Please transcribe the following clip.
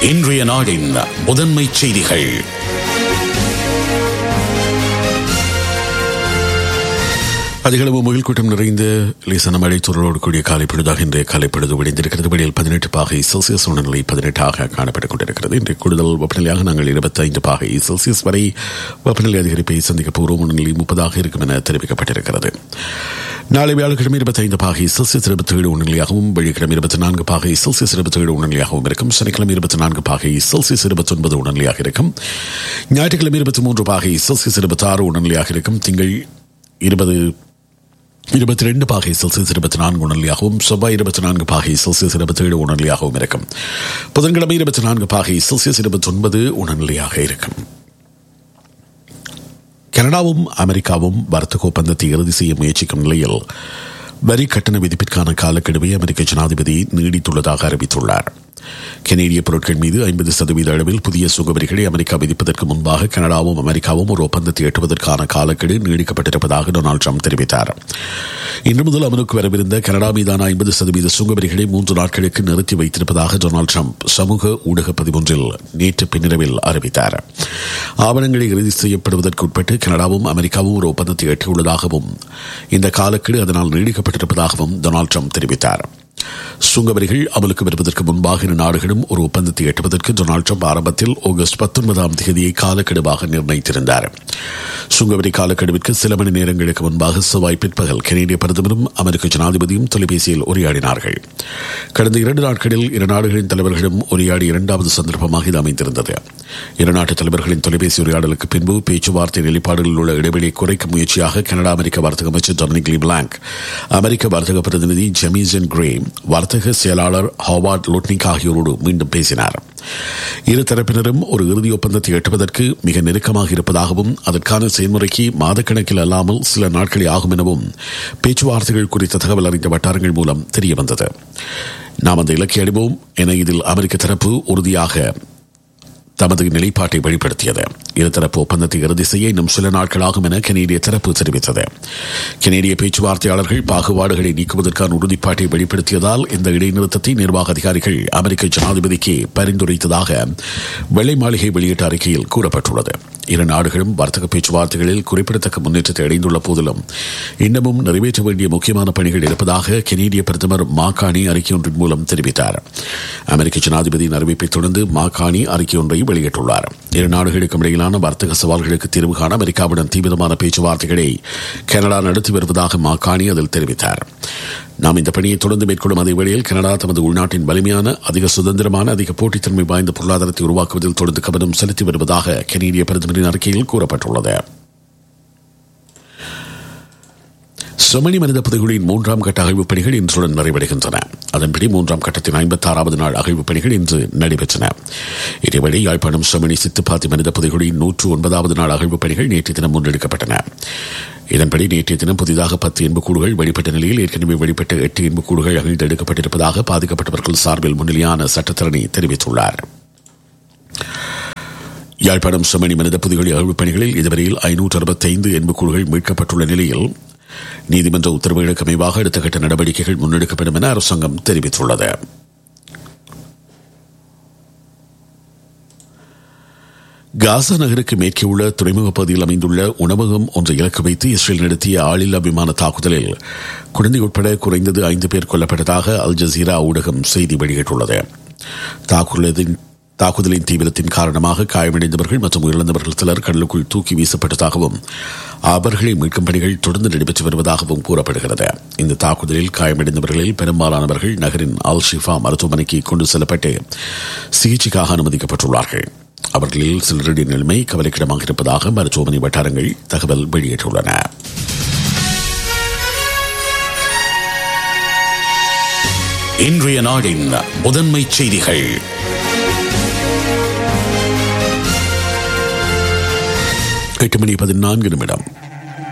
இன்றைய நாடின் முதன்மை செய்திகள் அதிகளவு முகில் கூட்டம் நிறைந்த லேசான மழை துறளோடு கூடிய காலை பொழுதாக இன்றைய காலை பொழுது விடைந்திருக்கிறது வெளியில் பதினெட்டு பாகை செல்சியஸ் உணர்நிலை பதினெட்டாக காணப்பட்டுக் கொண்டிருக்கிறது இன்றைய கூடுதல் வெப்பநிலையாக நாங்கள் இருபத்தைந்து பாகை செல்சியஸ் வரை வெப்பநிலை அதிகரிப்பை சந்திக்க போகிறோம் உணர்நிலை முப்பதாக இருக்கும் என தெரிவிக்கப்பட்டிருக்கிறது நாளை வியாழக்கிழமை இருபத்தைந்து பாகை செல்சியஸ் இருபத்தி ஏழு உணர்நிலையாகவும் வெள்ளிக்கிழமை இருபத்தி நான்கு பாகை செல்சியஸ் இருபத்தி ஏழு உணர்நிலையாகவும் இருக்கும் சனிக்கிழமை இருபத்தி நான்கு பாகை செல்சியஸ் இருபத்தி ஒன்பது உணர்நிலையாக இருக்கும் ஞாயிற்றுக்கிழமை இருபத்தி மூன்று பாகை செல்சியஸ் இருபத்தி ஆறு உணர்நிலையாக இருக்கும் திங்கள் இருபது இருபத்தி ரெண்டு பாகை செல்சியஸ் இருபத்தி நான்கு உணர்நிலையாகவும் செவ்வாய் இருபத்தி நான்கு பாகை செல்சியஸ் இருபத்தி ஏழு உணர்நிலையாகவும் இருக்கும் புதன்கிழமை இருபத்தி நான்கு பாகை செல்சியஸ் இருபத்தி ஒன்பது உணர்நிலையாக இருக்கும் கனடாவும் அமெரிக்காவும் வர்த்தக ஒப்பந்தத்தை இறுதி செய்ய முயற்சிக்கும் நிலையில் வரி கட்டண விதிப்பிற்கான காலக்கெடுவை அமெரிக்க ஜனாதிபதி நீடித்துள்ளதாக அறிவித்துள்ளார் கனேடிய பொருட்கள் மீது ஐம்பது சதவீத அளவில் புதிய சுகவரிகளை அமெரிக்கா விதிப்பதற்கு முன்பாக கனடாவும் அமெரிக்காவும் ஒரு ஒப்பந்தத்தை எட்டுவதற்கான காலக்கெடு நீடிக்கப்பட்டிருப்பதாக டொனால்டு ட்ரம்ப் தெரிவித்தார் இன்று முதல் அமலுக்கு வரவிருந்த கனடா மீதான ஐம்பது சதவீத சுங்கவரிகளை மூன்று நாட்களுக்கு நிறுத்தி வைத்திருப்பதாக டொனால்டு ட்ரம்ப் சமூக ஊடக பதிவொன்றில் நேற்று பின்னிரவில் அறிவித்தார் ஆவணங்களை இறுதி செய்யப்படுவதற்கு உட்பட்டு கனடாவும் அமெரிக்காவும் ஒரு ஒப்பந்தத்தை எட்டியுள்ளதாகவும் இந்த காலக்கெடு அதனால் நீடிக்கப்பட்டிருப்பதாகவும் டொனால்டு ட்ரம்ப் தெரிவித்தார் சுங்கவரிகள் அமலுக்கு வருவதற்கு முன்பாக இரு நாடுகளும் ஒரு ஒப்பந்தத்தை எட்டுவதற்கு டொனால்டு ட்ரம்ப் ஆரம்பத்தில் ஆகஸ்ட் பத்தொன்பதாம் தேதியை காலக்கெடுவாக நிர்ணயித்திருந்தார் சுங்கவரி காலக்கெடுவிற்கு சில மணி நேரங்களுக்கு முன்பாக செவ்வாய் பிற்பகல் கனேடிய பிரதமரும் அமெரிக்க ஜனாதிபதியும் தொலைபேசியில் உரையாடினார்கள் கடந்த இரண்டு நாட்களில் இரு நாடுகளின் தலைவர்களும் உரையாடி இரண்டாவது சந்தர்ப்பமாக இது அமைந்திருந்தது இரு நாட்டு தலைவர்களின் தொலைபேசி உரையாடலுக்கு பின்பு பேச்சுவார்த்தை நிலைப்பாடுகளில் உள்ள இடைவெளியை குறைக்கும் முயற்சியாக கனடா அமெரிக்க வர்த்தக அமைச்சர் டொமினிக் லி பிளாங்க் அமெரிக்க வர்த்தக பிரதிநிதி ஜெமிசன் கிரே வர்த்தக செயலாளர் ஹாவார்ட் லோட்னிக் ஆகியோரோடு மீண்டும் பேசினார் இரு தரப்பினரும் ஒரு இறுதி ஒப்பந்தத்தை எட்டுவதற்கு மிக நெருக்கமாக இருப்பதாகவும் அதற்கான செயல்முறைக்கு மாதக்கணக்கில் அல்லாமல் சில நாட்களே ஆகும் எனவும் பேச்சுவார்த்தைகள் குறித்த தகவல் அறிந்த வட்டாரங்கள் மூலம் தெரியவந்தது நாம் அந்த இலக்கை அடைவோம் என இதில் அமெரிக்க தரப்பு உறுதியாக தமது நிலைப்பாட்டை வெளிப்படுத்தியது இருதரப்பு ஒப்பந்தத்தை இறுதி செய்ய இன்னும் சில நாட்களாகும் என கனேடிய தரப்பு தெரிவித்தது கனேடிய பேச்சுவார்த்தையாளர்கள் பாகுபாடுகளை நீக்குவதற்கான உறுதிப்பாட்டை வெளிப்படுத்தியதால் இந்த இடைநிறுத்தத்தை நிர்வாக அதிகாரிகள் அமெரிக்க ஜனாதிபதிக்கு பரிந்துரைத்ததாக வெள்ளை மாளிகை வெளியிட்ட அறிக்கையில் கூறப்பட்டுள்ளது இரு நாடுகளும் வர்த்தக பேச்சுவார்த்தைகளில் குறிப்பிடத்தக்க முன்னேற்றத்தை அடைந்துள்ள போதிலும் இன்னமும் நிறைவேற்ற வேண்டிய முக்கியமான பணிகள் இருப்பதாக கனேடிய பிரதமர் மாகாணி அறிக்கை ஒன்றின் மூலம் தெரிவித்தார் அமெரிக்க ஜனாதிபதியின் அறிவிப்பை தொடர்ந்து மாகாணி அறிக்கை ஒன்றை வெளியிட்டுள்ளார் இரு நாடுகளுக்கும் இடையிலான வர்த்தக சவால்களுக்கு தீர்வு காண அமெரிக்காவுடன் தீவிரமான பேச்சுவார்த்தைகளை கனடா நடத்தி வருவதாக மாகாணி அதில் தெரிவித்தார் நாம் இந்த பணியை தொடர்ந்து மேற்கொள்ளும் அதே வேளையில் கனடா தமது உள்நாட்டின் வலிமையான அதிக சுதந்திரமான அதிக போட்டித்தன்மை வாய்ந்த பொருளாதாரத்தை உருவாக்குவதில் தொடர்ந்து கவனம் செலுத்தி வருவதாக கனேடிய பிரதமரின் அறிக்கையில் கூறப்பட்டுள்ளது செமணி மனித புதைகுழியின் மூன்றாம் கட்ட அகழ்வுப் பணிகள் இன்றுடன் நிறைவடைகின்றன அதன்படி மூன்றாம் கட்டத்தின் ஐம்பத்தி ஆறாவது நாள் அகழ்வுப் பணிகள் இன்று நடைபெற்றன இதேவேளை யாழ்ப்பாணம் செமணி சித்துப்பாத்தி மனித புதைகுழியின் நூற்று ஒன்பதாவது நாள் அகழ்வுப் பணிகள் நேற்று தினம் முன்னெடுக்கப்பட்டன இதன்படி நேற்றைய தினம் புதிதாக பத்து எண்புக்கூடுகள் வெளிப்பட்ட நிலையில் ஏற்கனவே வெளிப்பட்ட எட்டு எண்புக்கூடுகள் அகழ்ந்தெடுக்கப்பட்டிருப்பதாக பாதிக்கப்பட்டவர்கள் சார்பில் முன்னிலையான சட்டத்தரணி தெரிவித்துள்ளார் யாழ்ப்பாணம் செமணி மனித புதிகள் அகழ்வுப் பணிகளில் இதுவரையில் ஐநூற்று அறுபத்தைந்து எண்புக்கூடுகள் மீட்கப்பட்டுள்ள நிலையில் நீதிமன்ற உத்தரவுகளுக்கு அமைவாக அடுத்த கட்ட நடவடிக்கைகள் முன்னெடுக்கப்படும் என அரசாங்கம் தெரிவித்துள்ளது காசா நகருக்கு மேற்கே உள்ள துறைமுக பகுதியில் அமைந்துள்ள உணவகம் ஒன்றை இலக்கு வைத்து இஸ்ரேல் நடத்திய ஆளில்லா விமான தாக்குதலில் குழந்தை உட்பட குறைந்தது ஐந்து பேர் கொல்லப்பட்டதாக அல் ஜசீரா ஊடகம் செய்தி வெளியிட்டுள்ளது தாக்குதலின் தாக்குதலின் தீவிரத்தின் காரணமாக காயமடைந்தவர்கள் மற்றும் உயிரிழந்தவர்கள் சிலர் கடலுக்குள் தூக்கி வீசப்பட்டதாகவும் அவர்களை மீட்கும் பணிகள் தொடர்ந்து நடைபெற்று வருவதாகவும் கூறப்படுகிறது இந்த தாக்குதலில் காயமடைந்தவர்களில் பெரும்பாலானவர்கள் நகரின் அல் ஷிஃபா மருத்துவமனைக்கு கொண்டு செல்லப்பட்டு சிகிச்சைக்காக அனுமதிக்கப்பட்டுள்ளார்கள் அவர்களில் சிலருடைய நிலைமை கவலைக்கிடமாக இருப்பதாக மருத்துவமனை வட்டாரங்கள் தகவல் வெளியிட்டுள்ளன இன்றைய நாடின் முதன்மை செய்திகள் எட்டு மணி பதினான்கு நிமிடம்